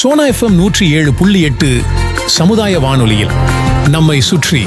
Sona FM நூற்றி ஏழு புள்ளி எட்டு சமுதாய வானொலியில் நம்மை சுற்றி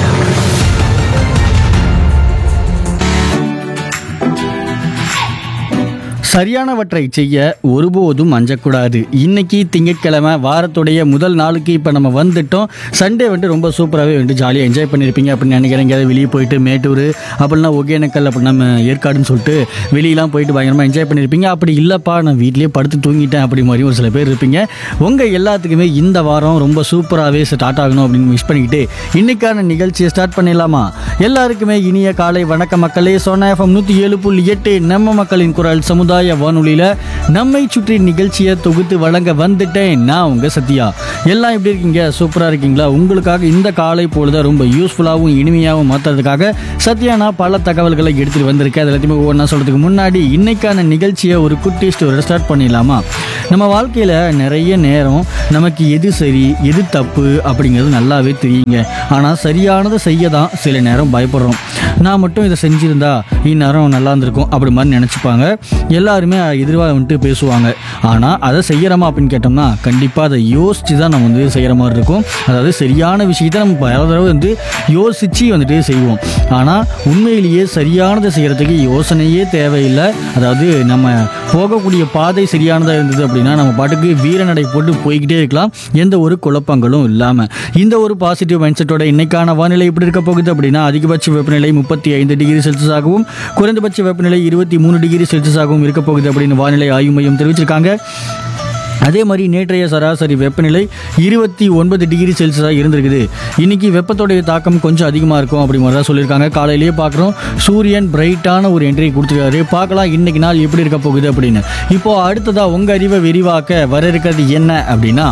சரியானவற்றை செய்ய ஒருபோதும் அஞ்சக்கூடாது இன்னைக்கு திங்கட்கிழமை வாரத்துடைய முதல் நாளுக்கு இப்போ நம்ம வந்துட்டோம் சண்டே வந்துட்டு ரொம்ப சூப்பராகவே வந்துட்டு ஜாலியாக என்ஜாய் பண்ணியிருப்பீங்க அப்படின்னு நினைக்கிறேன் எங்கேயாவது வெளியே போயிட்டு மேட்டூர் அப்படின்னா ஒகேனக்கல் அப்படி நம்ம ஏற்காடுன்னு சொல்லிட்டு வெளியெல்லாம் போயிட்டு பயங்கரமாக என்ஜாய் பண்ணியிருப்பீங்க அப்படி இல்லைப்பா நான் வீட்லேயே படுத்து தூங்கிட்டேன் அப்படி மாதிரி ஒரு சில பேர் இருப்பீங்க உங்கள் எல்லாத்துக்குமே இந்த வாரம் ரொம்ப சூப்பராகவே ஸ்டார்ட் ஆகணும் அப்படின்னு விஷ் பண்ணிக்கிட்டு இன்னைக்கான நிகழ்ச்சியை ஸ்டார்ட் பண்ணிடலாமா எல்லாருக்குமே இனிய காலை வணக்க மக்களே சோனா எஃப்எம் நூற்றி ஏழு புள்ளி எட்டு நம்ம மக்களின் குரல் சமுதாய வானொலியில் நம்மை சுற்றி நிகழ்ச்சியை தொகுத்து வழங்க வந்துட்டேன் நான் உங்கள் சத்யா எல்லாம் எப்படி இருக்கீங்க சூப்பராக இருக்கீங்களா உங்களுக்காக இந்த காலை பொழுதை ரொம்ப யூஸ்ஃபுல்லாகவும் இனிமையாகவும் மாற்றுறதுக்காக சத்யா நான் பல தகவல்களை எடுத்துகிட்டு வந்திருக்கேன் அது எல்லாத்தையுமே ஒவ்வொன்றா சொல்கிறதுக்கு முன்னாடி இன்னைக்கான நிகழ்ச்சியை ஒரு குட்டி ஸ்டோரி ஸ்டார்ட் பண்ணிடலாமா நம்ம வாழ்க்கையில் நிறைய நேரம் நமக்கு எது சரி எது தப்பு அப்படிங்கிறது நல்லாவே தெரியுங்க ஆனால் சரியானதை செய்ய தான் சில நேரம் பயப்படுறோம் நான் மட்டும் இதை செஞ்சிருந்தா இந்நேரம் நல்லா இருந்திருக்கும் அப்படி மாதிரி நினச்சிப்பாங்க எல்லாருமே எதிர்வாக வந்துட்டு பேசுவாங்க ஆனால் அதை செய்கிறோமா அப்படின்னு கேட்டோம்னா கண்டிப்பாக அதை யோசித்து தான் நம்ம வந்து செய்கிற மாதிரி இருக்கும் அதாவது சரியான விஷயத்தை நம்ம பல தடவை வந்து யோசித்து வந்துட்டு செய்வோம் ஆனால் உண்மையிலேயே சரியானதை செய்கிறதுக்கு யோசனையே தேவையில்லை அதாவது நம்ம போகக்கூடிய பாதை சரியானதாக இருந்தது அப்படின்னா நம்ம பாட்டுக்கு வீரநடை போட்டு போய்கிட்டே இருக்கலாம் எந்த ஒரு குழப்பங்களும் இல்லாமல் இந்த ஒரு பாசிட்டிவ் மைண்ட் செட்டோட இன்னைக்கான வானிலை எப்படி இருக்க போகுது அப்படின்னா அதிகபட்ச வெப்பநிலை முப்பத்தி ஐந்து டிகிரி செல்சியஸாகவும் குறைந்தபட்ச வெப்பநிலை இருபத்தி மூணு டிகிரி செல்சியஸாகவும் இருக்க போகுது அப்படின்னு வானிலை ஆய்வு மையம் தெரிவிச்சிருக்காங்க அதே மாதிரி நேற்றைய சராசரி வெப்பநிலை இருபத்தி ஒன்பது டிகிரி செல்சியஸாக இருந்திருக்குது இன்னைக்கு வெப்பத்தோடைய தாக்கம் கொஞ்சம் அதிகமாக இருக்கும் அப்படி மாதிரி தான் சொல்லியிருக்காங்க காலையிலேயே பார்க்குறோம் சூரியன் பிரைட்டான ஒரு என்ட்ரி கொடுத்துருக்காரு பார்க்கலாம் இன்னைக்கு நாள் எப்படி இருக்க போகுது அப்படின்னு இப்போ அடுத்ததா உங்கள் அறிவை விரிவாக்க வர இருக்கிறது என்ன அப்படின்னா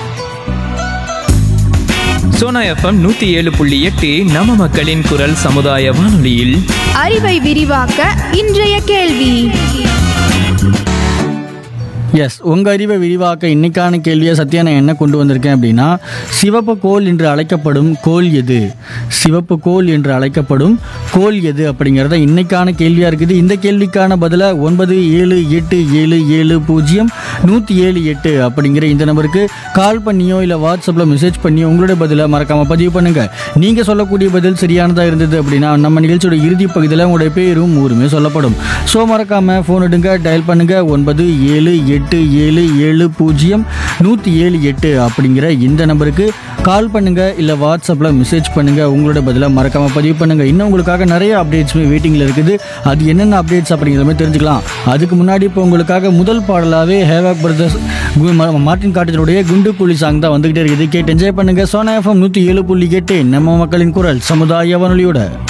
சோனா எஃப்எம் நூத்தி ஏழு புள்ளி எட்டு நம்ம மக்களின் குரல் சமுதாய வானொலியில் அறிவை விரிவாக்க இன்றைய கேள்வி எஸ் உங்கள் அறிவை விரிவாக்க இன்னைக்கான கேள்வியை சத்யா நான் என்ன கொண்டு வந்திருக்கேன் அப்படின்னா சிவப்பு கோல் என்று அழைக்கப்படும் கோல் எது சிவப்பு கோல் என்று அழைக்கப்படும் கோல் எது அப்படிங்கிறத இன்னைக்கான கேள்வியாக இருக்குது இந்த கேள்விக்கான பதிலை ஒன்பது ஏழு எட்டு ஏழு ஏழு பூஜ்ஜியம் நூற்றி ஏழு எட்டு அப்படிங்கிற இந்த நம்பருக்கு கால் பண்ணியோ இல்லை வாட்ஸ்அப்பில் மெசேஜ் பண்ணியோ உங்களுடைய பதிலை மறக்காமல் பதிவு பண்ணுங்கள் நீங்கள் சொல்லக்கூடிய பதில் சரியானதாக இருந்தது அப்படின்னா நம்ம நிகழ்ச்சியோட இறுதி பகுதியில் உங்களுடைய பேரும் ஊருமே சொல்லப்படும் ஸோ மறக்காமல் ஃபோன் எடுங்க டயல் பண்ணுங்கள் ஒன்பது ஏழு எட்டு ஏழு ஏழு பூஜ்ஜியம் நூற்றி ஏழு எட்டு அப்படிங்கிற இந்த நம்பருக்கு கால் பண்ணுங்கள் இல்லை வாட்ஸ்அப்பில் மெசேஜ் பண்ணுங்கள் உங்களோட பதிலாக மறக்காமல் பதிவு பண்ணுங்கள் இன்னும் உங்களுக்காக நிறைய அப்டேட்ஸுமே வெயிட்டிங்கில் இருக்குது அது என்னென்ன அப்டேட்ஸ் அப்படிங்கிற மாதிரி தெரிஞ்சுக்கலாம் அதுக்கு முன்னாடி இப்போ உங்களுக்காக முதல் பாடலாகவே ஹேவாக் பிரதர்ஸ் கு- ம- மார்ட்டின் காட்டத்தினுடைய குண்டு புலி சாங் தான் வந்துகிட்டே இருக்குது கேட்டு என்ஜாய் பண்ணுங்கள் சோனா எஃப்எம் நூற்றி ஏழு புள்ளி எட்டு நம்ம மக்களின் குரல் சமுதாய வானொலியோட